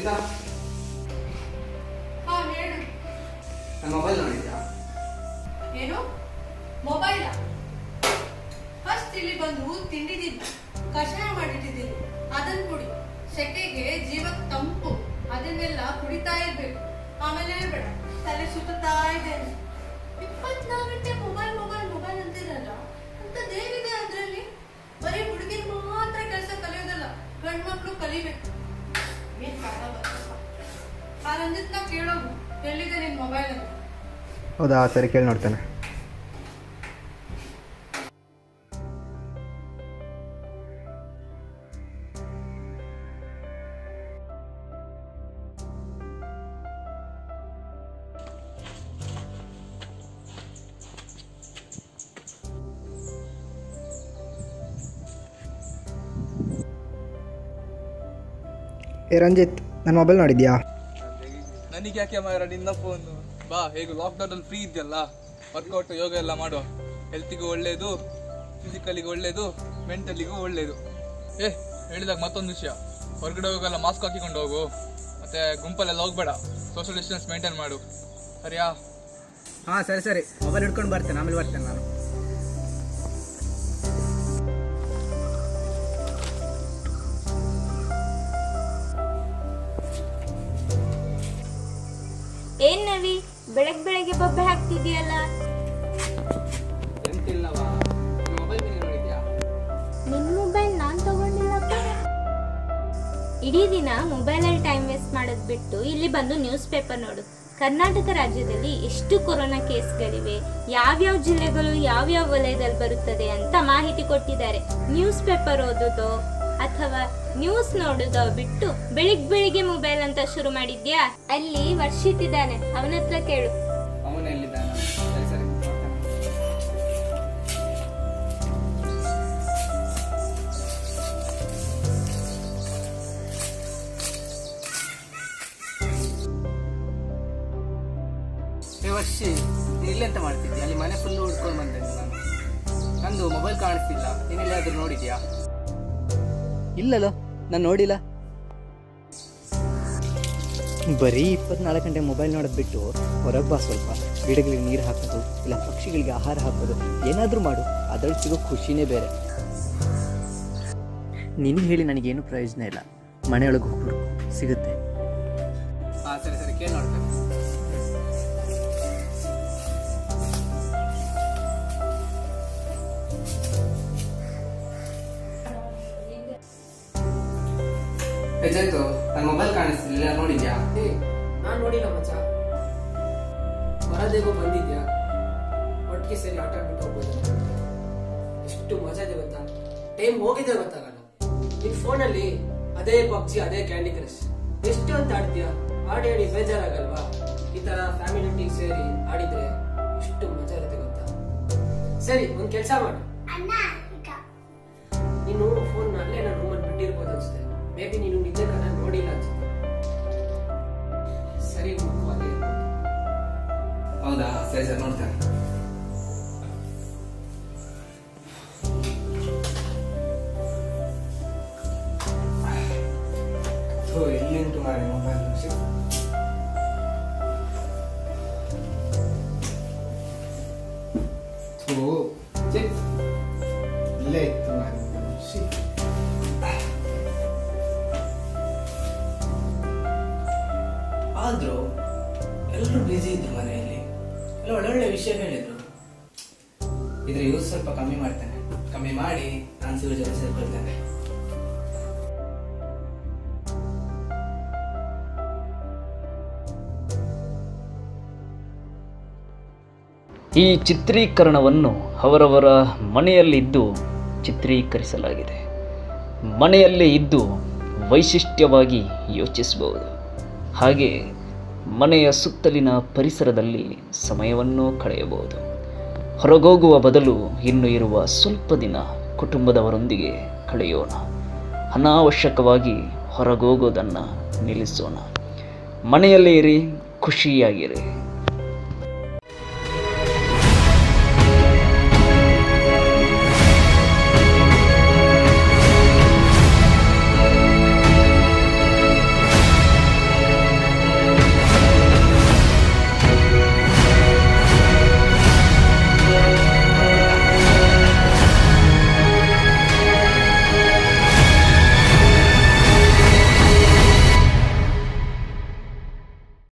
ರಂಜಿತಾ ಹಾ ಹೇಳು ನನ್ನ ಮೊಬೈಲ್ ನೋಡಿದ್ಯಾ ಏನು ಮೊಬೈಲ ಫಸ್ಟ್ ಇಲ್ಲಿ ಬಂದು ತಿಂಡಿದ್ದೀನಿ ಕಷಾಯ ಮಾಡಿಟ್ಟಿದ್ದೀನಿ ಅದನ್ನ ಕುಡಿ ಸೆಕೆಗೆ ಜೀವಕ್ಕೆ ತಂಪು ಅದನ್ನೆಲ್ಲ ಕುಡಿತಾ ಇರ್ಬೇಕು ಆಮೇಲೆ ಬೇಡ ತಲೆ ಸುತ್ತಾ ಇದ್ದೇನೆ ಇಪ್ಪತ್ನಾಲ್ಕು ಗಂಟೆ ಮೊಬೈಲ್ ಮೊಬೈಲ್ ಮೊಬೈಲ್ ಅಂತಿರಲ್ಲ ಅಂತದೇನಿದೆ ಅದ್ರಲ್ಲಿ ಬರೀ ಹುಡುಗಿರು ಮಾತ್ರ ಕೆಲಸ ಕಲಿಯೋದಲ್ಲ ಗಂಡ್ಮಕ್ಳು ಕಲಿಬೇಕು ಏನ್ ಕಾಲ ಬರ್ತಪ್ಪ ಆ ರಂಜಿತ್ನ ಕೇಳೋದು ಎಲ್ಲಿದೆ ನಿನ್ ಮೊಬೈಲ್ ಅಂತ ಹೌದಾ ಸರಿ ಕೇಳಿ ನೋಡ್ತೇನೆ ಏ ರಂಜಿತ್ ನನ್ನ ಮೊಬೈಲ್ ನೋಡಿದ್ಯಾ ನನಗೆ ಯಾಕೆ ಮಾರ ನಿನ್ನ ಫೋನು ಬಾ ಹೇಗೂ ಲಾಕ್ಡೌನಲ್ಲಿ ಫ್ರೀ ಇದೆಯಲ್ಲ ವರ್ಕೌಟ್ ಯೋಗ ಎಲ್ಲ ಮಾಡುವ ಹೆಲ್ತಿಗೂ ಒಳ್ಳೇದು ಫಿಸಿಕಲಿಗೂ ಒಳ್ಳೇದು ಮೆಂಟಲಿಗೂ ಒಳ್ಳೇದು ಏ ಹೇಳಿದಾಗ ಮತ್ತೊಂದು ವಿಷಯ ಹೊರಗಡೆ ಹೋಗಲ್ಲ ಮಾಸ್ಕ್ ಹಾಕಿಕೊಂಡು ಹೋಗು ಮತ್ತೆ ಗುಂಪಲ್ಲೆಲ್ಲ ಹೋಗ್ಬೇಡ ಸೋಷಿಯಲ್ ಡಿಸ್ಟೆನ್ಸ್ ಮೇಂಟೈನ್ ಮಾಡು ಸರಿಯಾ ಹಾಂ ಸರಿ ಸರಿ ಮೊಬೈಲ್ ಹಿಡ್ಕೊಂಡು ಬರ್ತೇನೆ ಆಮೇಲೆ ಬರ್ತೇನೆ ನಾನು ಏನ್ ನವಿ ಬೆಳಗ್ ಬೆಳಗ್ಗೆ ಬೊಬ್ಬೆ ಹಾಕ್ತಿದ್ಯಲ್ಲ ಎಂತಿಲ್ಲವಾ ನನ್ನ ಮೊಬೈಲ್ ಮೇಲೆ ನೋಡಿದ್ಯಾ ನಿನ್ ಮೊಬೈಲ್ ನಾನ್ ತಗೊಂಡಿಲ್ಲಪ್ಪ ಇಡೀ ದಿನ ಮೊಬೈಲಲ್ಲಿ ಟೈಮ್ ವೇಸ್ಟ್ ಮಾಡೋದ್ ಬಿಟ್ಟು ಇಲ್ಲಿ ಬಂದು ನ್ಯೂಸ್ ಪೇಪರ್ ನೋಡು ಕರ್ನಾಟಕ ರಾಜ್ಯದಲ್ಲಿ ಎಷ್ಟು ಕೊರೋನಾ ಕೇಸ್ಗಳಿವೆ ಯಾವ್ಯಾವ ಜಿಲ್ಲೆಗಳು ಯಾವ್ಯಾವ ವಲಯದಲ್ಲಿ ಬರುತ್ತದೆ ಅಂತ ಮಾಹಿತಿ ಕೊಟ್ಟಿದ್ದಾರೆ ನ್ಯೂಸ್ ಪೇಪರ್ ಓದೋದು ಅಥವಾ ನ್ಯೂಸ್ ನೋಡೋದು ಬಿಟ್ಟು ಬೆಳಿಗ್ ಬೆಳಿಗ್ಗೆ ಮೊಬೈಲ್ ಅಂತ ಶುರು ಮಾಡಿದ್ಯಾ ಅಲ್ಲಿ ವರ್ಷಿತ್ ಇದ್ದಾನೆ ಅವನ ಹತ್ರ ಕೇಳು ಅವನು ಎಲ್ಲಿದ್ದಾನ ಸರಿ ಸರಿ ನೋಡ್ತೇನೆ. ಏ ವರ್ಷಿ ನೀನ್ ಇಲ್ಲೆಂತ ಮಾಡ್ತಿದ್ಯಾ ಅಲ್ಲಿ ಮನೆ ಫುಲ್ ಹುಡ್ಕೊಂಡು ಬಂದೆ ನಾನು ನಂದು ಮೊಬೈಲ್ ಕಾಣಿಸ್ತಿಲ್ಲ ನೀನ್ ಎಲ್ಲಿಯಾದ್ರೂ ನೋಡಿದ್ಯಾ ಇಲ್ಲಲ್ಲ ನಾನು ನೋಡಿಲ್ಲ ಬರೀ ಇಪ್ಪತ್ನಾಲ್ಕು ಗಂಟೆ ಮೊಬೈಲ್ ನೋಡೋದು ಬಿಟ್ಟು ಹೊರಗೆ ಬಾ ಸ್ವಲ್ಪ ಗಿಡಗಳಿಗೆ ನೀರು ಹಾಕೋದು ಇಲ್ಲ ಪಕ್ಷಿಗಳಿಗೆ ಆಹಾರ ಹಾಕೋದು ಏನಾದರೂ ಮಾಡು ಅದರಲ್ಲಿ ಸಿಗೋ ಖುಷಿನೇ ಬೇರೆ ನಿನಗೆ ಹೇಳಿ ನನಗೇನು ಪ್ರಯೋಜನ ಇಲ್ಲ ಮನೆಯೊಳಗೆ ಹೋಗ್ಬಿಡು ಸಿಗುತ್ತೆ ಹಾ ಸರಿ ಸರಿ ಕೇಳಿ ನೋಡ್ತೇನೆ ರಜಂತು ನನ್ನ ಮೊಬೈಲ್ ಕಾಣಿಸ್ತಿಲ್ಲ ನೋಡಿದ್ಯಾ ಏ ನಾನ್ ನೋಡಿಲ್ಲ ಮಚ್ಚ ಹೊರದೇಗೋ ಬಂದಿದ್ಯಾ ಒಟ್ಟಿಗೆ ಸೇರಿ ಆಟ ಆಡ್ಬಿಟ್ಟು ಹೋಗ್ಬೋದು ಎಷ್ಟು ಮಜಾ ಇದೆ ಗೊತ್ತಾ ಟೈಮ್ ಹೋಗಿದೆ ಗೊತ್ತಾಗಲ್ಲ ನಿನ್ ಫೋನಲ್ಲಿ ಅದೇ ಪಬ್ಜಿ ಅದೇ ಕ್ಯಾಂಡಿ ಕ್ರಶ್ ಎಷ್ಟು ಅಂತ ಆಡ್ತೀಯ ಆಡಿ ಆಡಿ ಬೇಜಾರಾಗಲ್ವಾ ಈ ತರ ಫ್ಯಾಮಿಲಿ ಒಟ್ಟಿಗೆ ಸೇರಿ ಆಡಿದ್ರೆ ಎಷ್ಟು ಮಜಾ ಇರುತ್ತೆ ಗೊತ್ತಾ ಸರಿ ಒಂದ್ ಕೆಲಸ ಮಾಡು ನೀನು ಫೋನ್ ಅಲ್ಲೇ ನನ್ನ ರೂಮಲ್ಲಿ ಬಿಟ್ಟಿರ್ಬೋದು ಅನ್ಸುತ್ತೆ ಮೇ ಬಿ ನೀನು ನಿದ್ದೆ ಕಾಲ ನೋಡಿಲ್ಲ ಅನ್ಸುತ್ತೆ ಸರಿ ಮಗು ಅಲ್ಲೇ ಇರ್ಬೋದು. ಹೌದಾ ಸರಿ ಸರಿ ನೋಡ್ತೇನೆ ಥೋ, ಎಲ್ಲಿಂಟು ಮಾರಿ ಮೊಬೈಲ್ ಥೋ ಛೆ, ಇಲ್ಲೇ ಇತ್ತು ಮಾರಿ ಮೊಬೈಲ್ ಶಿ. ಆದ್ರೂ ಎಲ್ಲರೂ ಬ್ಯುಸಿ ಇದ್ರು ಮನೆಯಲ್ಲಿ ಎಲ್ಲ ಒಳ್ಳೊಳ್ಳೆ ವಿಷಯ ಹೇಳಿದ್ರು ಇದ್ರ ಯೂಸ್ ಸ್ವಲ್ಪ ಕಮ್ಮಿ ಮಾಡ್ತೇನೆ ಕಮ್ಮಿ ಮಾಡಿ ನಾನು ಸಿಗೋ ಜೊತೆ ಸೇರ್ಕೊಳ್ತೇನೆ ಈ ಚಿತ್ರೀಕರಣವನ್ನು ಅವರವರ ಮನೆಯಲ್ಲಿದ್ದು ಚಿತ್ರೀಕರಿಸಲಾಗಿದೆ ಮನೆಯಲ್ಲೇ ಇದ್ದು ವೈಶಿಷ್ಟ್ಯವಾಗಿ ಯೋಚಿಸಬಹುದು ಹಾಗೆ ಮನೆಯ ಸುತ್ತಲಿನ ಪರಿಸರದಲ್ಲಿ ಸಮಯವನ್ನು ಕಳೆಯಬಹುದು ಹೊರಗೋಗುವ ಬದಲು ಇನ್ನು ಇರುವ ಸ್ವಲ್ಪ ದಿನ ಕುಟುಂಬದವರೊಂದಿಗೆ ಕಳೆಯೋಣ ಅನಾವಶ್ಯಕವಾಗಿ ಹೊರಗೋಗೋದನ್ನು ನಿಲ್ಲಿಸೋಣ ಮನೆಯಲ್ಲೇ ಇರಿ ಖುಷಿಯಾಗಿರಿ